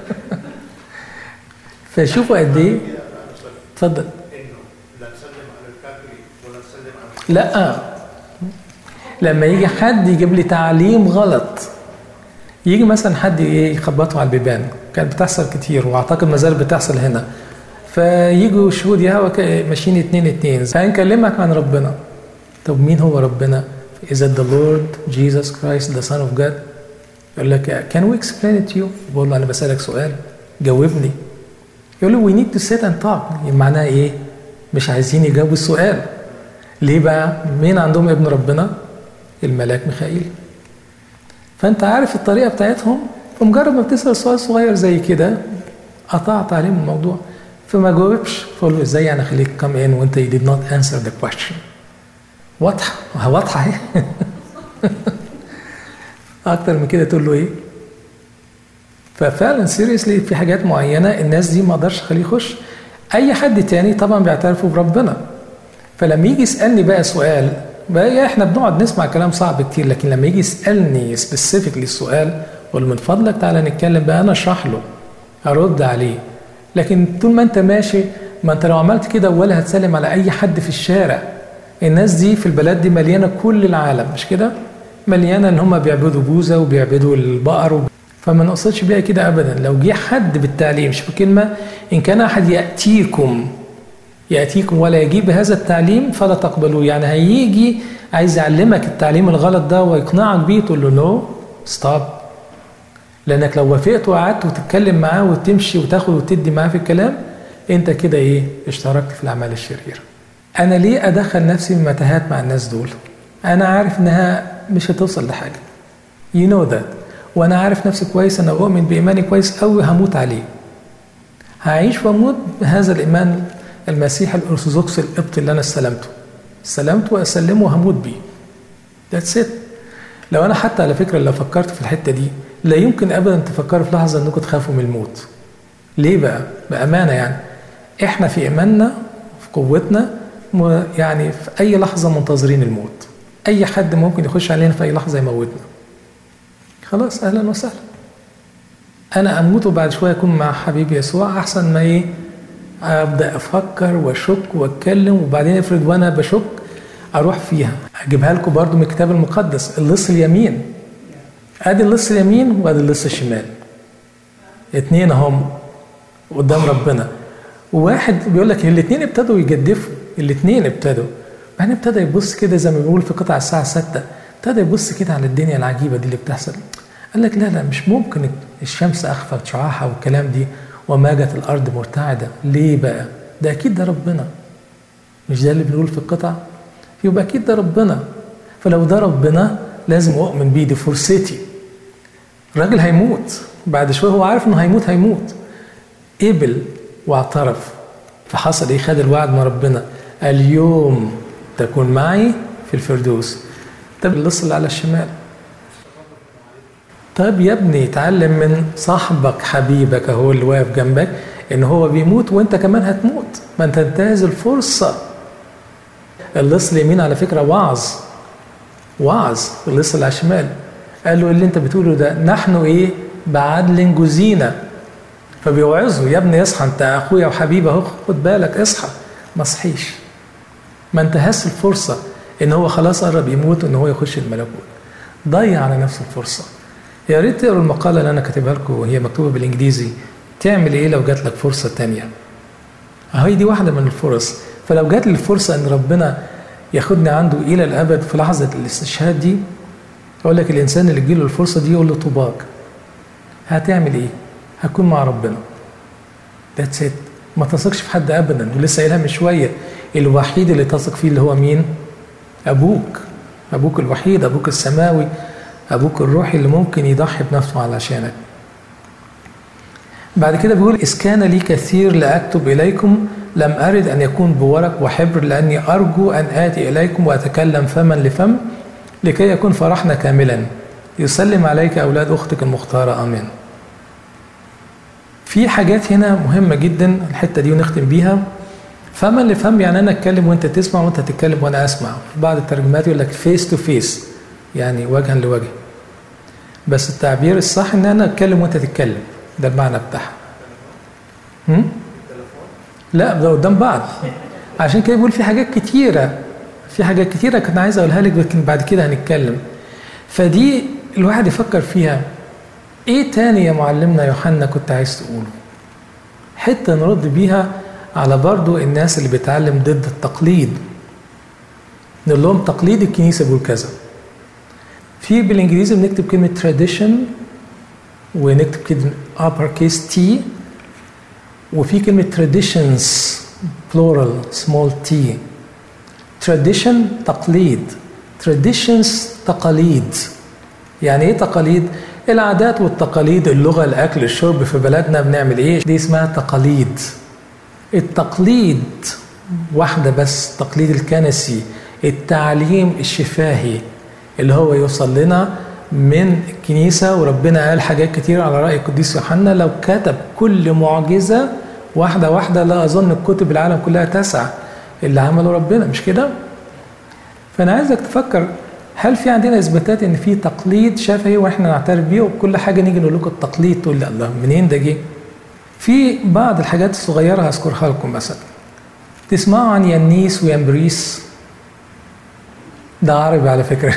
فشوفوا قد ايه اتفضل لا نسلم على الكافرين ولا نسلم على لا لما يجي حد يجيب لي تعليم غلط يجي مثلا حد ايه يخبطوا على البيبان كانت بتحصل كتير واعتقد ما زالت بتحصل هنا فيجوا شهود يهوى ك- ماشيين اتنين اتنين فهنكلمك عن ربنا طب مين هو ربنا؟ Is it the Lord Jesus Christ the Son of God؟ يقول لك can we explain it to you؟ بقول له انا بسألك سؤال جاوبني يقول له we need to sit and talk يعني معناها ايه؟ مش عايزين يجاوبوا السؤال ليه بقى؟ مين عندهم ابن ربنا؟ الملاك ميخائيل فانت عارف الطريقه بتاعتهم فمجرد ما بتسال سؤال صغير زي كده قطعت عليهم الموضوع فما جاوبش فقول له ازاي انا خليك كم ان وانت you did not answer the question واضحه ما هي واضحه اهي اكتر من كده تقول له ايه ففعلا سيريسلي في حاجات معينه الناس دي ما اقدرش اخليه يخش اي حد تاني طبعا بيعترفوا بربنا فلما يجي يسالني بقى سؤال بقى احنا بنقعد نسمع كلام صعب كتير لكن لما يجي يسالني سبيسيفيكلي السؤال اقول له من فضلك تعالى نتكلم بقى انا اشرح له ارد عليه لكن طول ما انت ماشي ما انت لو عملت كده ولا هتسلم على اي حد في الشارع الناس دي في البلد دي مليانه كل العالم مش كده مليانه ان هم بيعبدوا بوذا وبيعبدوا البقر وب... فما نقصدش بيها كده ابدا لو جه حد بالتعليم شوف كلمه ان كان احد ياتيكم ياتيكم ولا يجيب بهذا التعليم فلا تقبلوه يعني هيجي عايز يعلمك التعليم الغلط ده ويقنعك بيه تقول له نو ستوب لانك لو وافقت وقعدت وتتكلم معاه وتمشي وتاخد وتدي معاه في الكلام انت كده ايه اشتركت في الاعمال الشريره انا ليه ادخل نفسي في متاهات مع الناس دول انا عارف انها مش هتوصل لحاجه you know that وانا عارف نفسي كويس انا اؤمن بايماني كويس قوي هموت عليه هعيش واموت بهذا الايمان المسيحي الارثوذكسي القبطي اللي انا استلمته استلمته واسلمه وهموت بيه ذاتس ات لو انا حتى على فكره لو فكرت في الحته دي لا يمكن ابدا تفكروا في لحظه انكم تخافوا من الموت ليه بقى بامانه يعني احنا في ايماننا في قوتنا م- يعني في اي لحظه منتظرين الموت اي حد ممكن يخش علينا في اي لحظه يموتنا خلاص اهلا وسهلا انا اموت وبعد شويه اكون مع حبيبي يسوع احسن ما ايه ابدا افكر واشك واتكلم وبعدين افرض وانا بشك اروح فيها اجيبها لكم برضو من الكتاب المقدس اللص اليمين ادي اللص اليمين وادي اللص الشمال اتنين هم قدام ربنا وواحد بيقول لك الاثنين ابتدوا يجدفوا الاثنين ابتدوا بعدين ابتدى يبص كده زي ما بيقول في قطع الساعه 6 ابتدى يبص كده على الدنيا العجيبه دي اللي بتحصل قال لك لا لا مش ممكن الشمس اخفت شعاعها والكلام دي وماجت الارض مرتعده ليه بقى ده اكيد ده ربنا مش ده اللي بنقول في القطع يبقى اكيد ده ربنا فلو ده ربنا لازم اؤمن بيه دي فرصتي الراجل هيموت بعد شويه هو عارف انه هيموت هيموت قبل واعترف فحصل ايه خد الوعد من ربنا اليوم تكون معي في الفردوس طب اللص اللي على الشمال طيب يا ابني اتعلم من صاحبك حبيبك اهو اللي واقف جنبك ان هو بيموت وانت كمان هتموت ما انت انتهز الفرصه اللص اليمين على فكره وعظ وعظ اللص اللي على الشمال قال له اللي انت بتقوله ده نحن ايه بعدل جزينا فبيوعظه يا ابني اصحى انت اخويا وحبيبي اهو خد بالك اصحى ما صحيش ما انتهزش الفرصه ان هو خلاص قرب يموت وان هو يخش الملكوت ضيع على نفسه الفرصه يا ريت تقروا المقاله اللي انا كاتبها لكم وهي مكتوبه بالانجليزي تعمل ايه لو جات لك فرصه تانية اهي دي واحده من الفرص فلو جات لي الفرصه ان ربنا ياخدني عنده الى الابد في لحظه الاستشهاد دي اقول لك الانسان اللي تجيله الفرصه دي يقول له طوباك هتعمل ايه هكون مع ربنا ذاتس ات ما تثقش في حد ابدا ولسه قايلها من شويه الوحيد اللي تثق فيه اللي هو مين ابوك ابوك الوحيد ابوك السماوي ابوك الروحي اللي ممكن يضحي بنفسه علشانك بعد كده بيقول إذ كان لي كثير لأكتب إليكم لم أرد أن يكون بورق وحبر لأني أرجو أن آتي إليكم وأتكلم فما لفم لكي يكون فرحنا كاملا يسلم عليك أولاد أختك المختارة آمين في حاجات هنا مهمة جدا الحتة دي ونختم بيها فما لفم يعني أنا أتكلم وأنت تسمع وأنت تتكلم وأنا أسمع في بعض الترجمات يقول لك فيس تو فيس يعني وجها لوجه بس التعبير الصح ان انا اتكلم وانت تتكلم ده المعنى بتاعها هم؟ لا ده قدام بعض عشان كده بيقول في حاجات كتيره في حاجات كتيره كنت عايز اقولها لك لكن بعد كده هنتكلم فدي الواحد يفكر فيها ايه تاني يا معلمنا يوحنا كنت عايز تقوله حته نرد بيها على برضو الناس اللي بتعلم ضد التقليد نقول لهم تقليد الكنيسه بيقول كذا في بالانجليزي بنكتب كلمه tradition ونكتب كلمه upper case T وفي كلمه traditions plural small t tradition تقليد traditions تقاليد يعني ايه تقاليد العادات والتقاليد اللغه الاكل الشرب في بلدنا بنعمل ايه دي اسمها تقاليد التقليد واحده بس التقليد الكنسي التعليم الشفاهي اللي هو يوصل لنا من الكنيسة وربنا قال حاجات كتير على رأي القديس يوحنا لو كتب كل معجزة واحدة واحدة لا أظن الكتب العالم كلها تسع اللي عمله ربنا مش كده؟ فأنا عايزك تفكر هل في عندنا إثباتات إن في تقليد شفهي وإحنا نعترف بيه وكل حاجة نيجي نقول لكم التقليد تقول لي الله منين ده جه؟ في بعض الحاجات الصغيرة هذكرها لكم مثلا تسمعوا عن ينيس وينبريس ده عربي على فكرة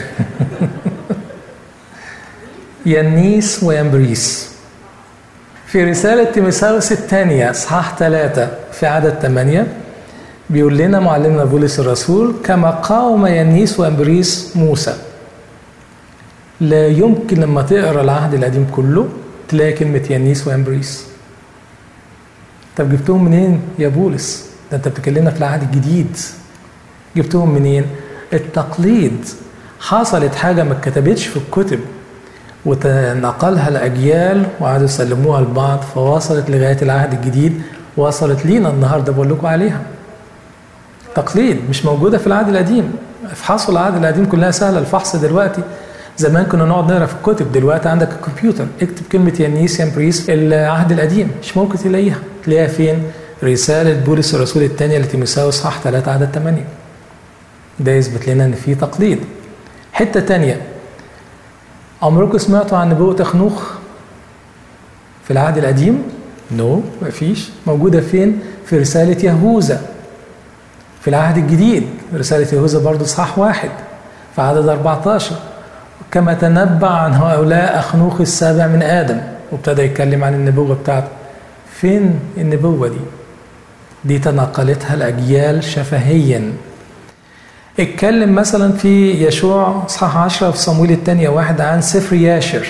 ينيس وينبريس في رسالة تيموثاوس الثانية إصحاح ثلاثة في عدد ثمانية بيقول لنا معلمنا بولس الرسول كما قاوم ينيس وينبريس موسى لا يمكن لما تقرا العهد القديم كله تلاقي كلمة ينيس وينبريس طب جبتهم منين يا بولس؟ ده انت بتكلمنا في العهد الجديد جبتهم منين؟ التقليد حصلت حاجة ما اتكتبتش في الكتب وتنقلها الأجيال وقعدوا يسلموها لبعض فوصلت لغاية العهد الجديد وصلت لينا النهاردة بقول لكم عليها تقليد مش موجودة في العهد القديم افحصوا العهد القديم كلها سهلة الفحص دلوقتي زمان كنا نقعد نقرا في الكتب دلوقتي عندك الكمبيوتر اكتب كلمة يانيس يامبريس العهد القديم مش ممكن تلاقيها تلاقيها فين؟ رسالة بولس الرسول الثانية لتيموثاوس صح 3 عدد 8 ده يثبت لنا ان في تقليد حته تانية عمركم سمعتوا عن نبوة أخنوخ في العهد القديم؟ نو no, مفيش موجودة فين؟ في رسالة يهوذا في العهد الجديد رسالة يهوذا برضو صح واحد في عدد 14 كما تنبأ عن هؤلاء أخنوخ السابع من آدم وابتدى يتكلم عن النبوة بتاعته فين النبوة دي؟ دي تناقلتها الأجيال شفهيا اتكلم مثلا في يشوع اصحاح 10 في صمويل الثانية واحد عن سفر ياشر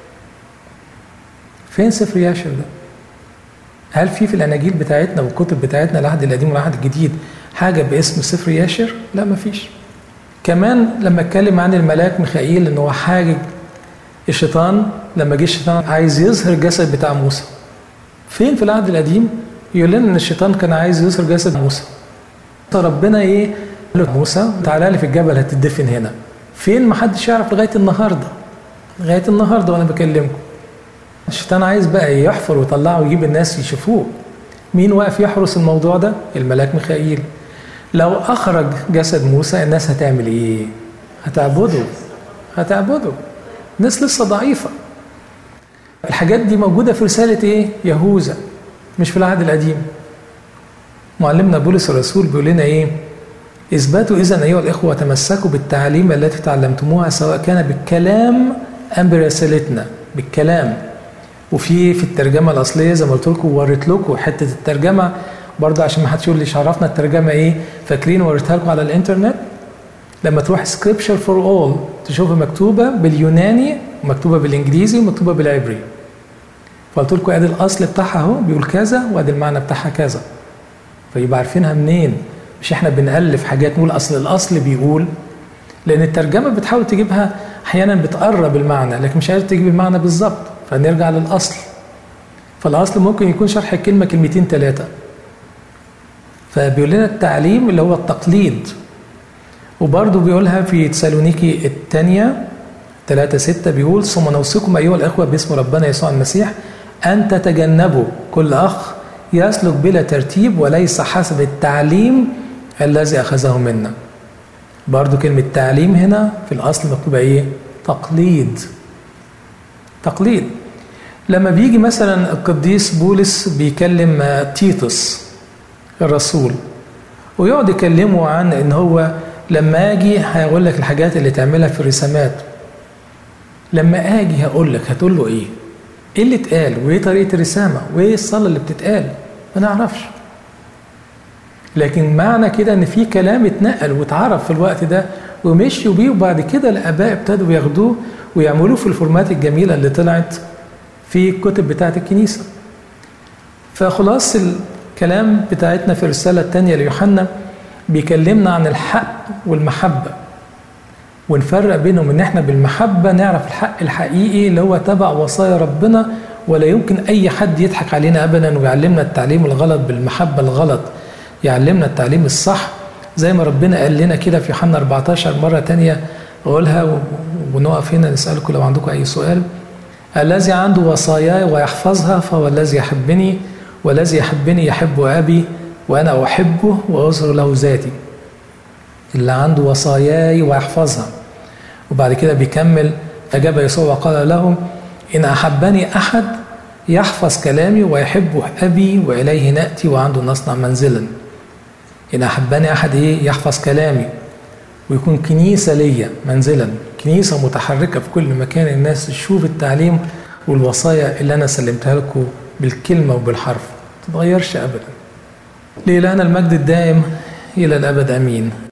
فين سفر ياشر ده؟ هل في في الاناجيل بتاعتنا والكتب بتاعتنا العهد القديم والعهد الجديد حاجه باسم سفر ياشر؟ لا مفيش. كمان لما اتكلم عن الملاك ميخائيل ان هو حاجج الشيطان لما جه الشيطان عايز يظهر الجسد بتاع موسى. فين في العهد القديم؟ يقول لنا ان الشيطان كان عايز يظهر جسد موسى. ربنا ايه؟ قال له موسى تعالى لي في الجبل هتدفن هنا. فين ما حدش يعرف لغايه النهارده. لغايه النهارده وانا بكلمكم. الشيطان عايز بقى يحفر ويطلعه ويجيب الناس يشوفوه. مين واقف يحرس الموضوع ده؟ الملاك ميخائيل. لو اخرج جسد موسى الناس هتعمل ايه؟ هتعبده هتعبده. الناس لسه ضعيفه. الحاجات دي موجوده في رساله ايه؟ يهوذا مش في العهد القديم. معلمنا بولس الرسول بيقول لنا ايه؟ اثبتوا اذا ايها الاخوه تمسكوا بالتعاليم التي تعلمتموها سواء كان بالكلام ام برسالتنا بالكلام وفي في الترجمه الاصليه زي ما قلت لكم وريت لكم حته الترجمه برضه عشان ما حدش يقول لي عرفنا الترجمه ايه فاكرين وريتها لكم على الانترنت لما تروح سكريبشر فور اول تشوفها مكتوبه باليوناني ومكتوبه بالانجليزي ومكتوبه بالعبري فقلت لكم ادي الاصل بتاعها اهو بيقول كذا وادي المعنى بتاعها كذا فيبقى عارفينها منين مش احنا بنالف حاجات نقول اصل الاصل بيقول لان الترجمه بتحاول تجيبها احيانا بتقرب المعنى لكن مش قادر تجيب المعنى بالظبط فنرجع للاصل فالاصل ممكن يكون شرح الكلمه كلمتين ثلاثه فبيقول لنا التعليم اللي هو التقليد وبرضه بيقولها في تسالونيكي الثانية 3 6 بيقول ثم نوصيكم أيها الأخوة باسم ربنا يسوع المسيح أن تتجنبوا كل أخ يسلك بلا ترتيب وليس حسب التعليم الذي أخذه منا برضو كلمة تعليم هنا في الأصل مكتوبة إيه؟ تقليد تقليد لما بيجي مثلا القديس بولس بيكلم تيتوس الرسول ويقعد يكلمه عن ان هو لما اجي هيقول لك الحاجات اللي تعملها في الرسامات لما اجي هقول لك هتقول له ايه؟ ايه اللي اتقال؟ وايه طريقه الرسامه؟ وايه الصلاه اللي بتتقال؟ ما نعرفش. لكن معنى كده ان في كلام اتنقل واتعرف في الوقت ده ومشيوا بيه وبعد كده الاباء ابتدوا ياخدوه ويعملوه في الفورمات الجميله اللي طلعت في الكتب بتاعه الكنيسه. فخلاص الكلام بتاعتنا في الرساله الثانيه ليوحنا بيكلمنا عن الحق والمحبه. ونفرق بينهم ان احنا بالمحبه نعرف الحق الحقيقي اللي هو تبع وصايا ربنا ولا يمكن اي حد يضحك علينا ابدا ويعلمنا التعليم الغلط بالمحبه الغلط يعلمنا التعليم الصح زي ما ربنا قال لنا كده في يوحنا 14 مره تانية اقولها ونقف هنا نسالكم لو عندكم اي سؤال الذي عنده وصاياي ويحفظها فهو الذي يحبني والذي يحبني يحب ابي وانا احبه واظهر له ذاتي اللي عنده وصاياي ويحفظها وبعد كده بيكمل فجاب يسوع وقال له إن أحبني أحد يحفظ كلامي ويحب أبي وإليه نأتي وعنده نصنع منزلا إن أحبني أحد إيه يحفظ كلامي ويكون كنيسة ليا منزلا كنيسة متحركة في كل مكان الناس تشوف التعليم والوصايا اللي أنا سلمتها لكم بالكلمة وبالحرف ما تتغيرش أبدا لإلهنا المجد الدائم إلى الأبد أمين